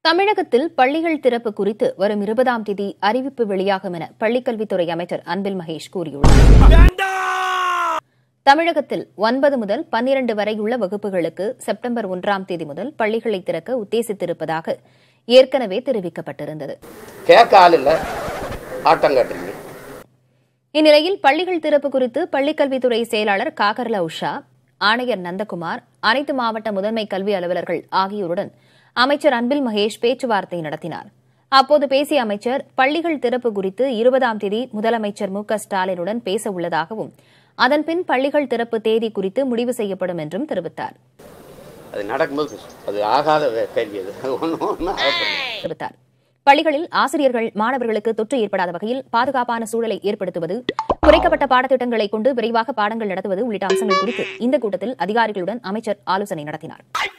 தமிழகத்தில் பள்ளிகள் திறப்பு குறித்து வரும் இருபதாம் தேதி அறிவிப்பு வெளியாகும் என பள்ளிக்கல்வித்துறை அமைச்சர் அன்பில் மகேஷ் கூறியுள்ளார் தமிழகத்தில் ஒன்பது முதல் பன்னிரண்டு வரையுள்ள வகுப்புகளுக்கு செப்டம்பர் ஒன்றாம் தேதி முதல் பள்ளிகளை திறக்க உத்தேசித்திருப்பதாக ஏற்கனவே தெரிவிக்கப்பட்டிருந்தது கேட்க ஆள் இல்லை ஆட்டம் காட்டுறீங்க இந்நிலையில் பள்ளிகள் திறப்பு குறித்து பள்ளிக்கல்வித்துறை செயலாளர் காகர்ல உஷா ஆணையர் நந்தகுமார் அனைத்து மாவட்ட முதன்மை கல்வி அலுவலர்கள் ஆகியோருடன் அமைச்சர் அன்பில் மகேஷ் பேச்சுவார்த்தை நடத்தினார் அப்போது பேசிய அமைச்சர் பள்ளிகள் திறப்பு குறித்து இருபதாம் தேதி முதலமைச்சர் மு க ஸ்டாலினுடன் பேச உள்ளதாகவும் அதன்பின் பள்ளிகள் திறப்பு தேதி குறித்து முடிவு செய்யப்படும் என்றும் தெரிவித்தார் அது நடக்கும்போது பேசும். அது ஆகாத வே- கேள்வி அது அது ஒன்றும் ஒன்றும் தெரிவித்தார் பள்ளிகளில் ஆசிரியர்கள் மாணவர்களுக்கு தொற்று ஏற்படாத வகையில் பாதுகாப்பான சூழலை ஏற்படுத்துவது குறைக்கப்பட்ட பாடத்திட்டங்களை கொண்டு விரைவாக பாடங்கள் நடத்துவது உள்ளிட்ட அம்சங்கள் குறித்து இந்த கூட்டத்தில் அதிகாரிகளுடன் அமைச்சர் ஆலோசனை நடத்தினார்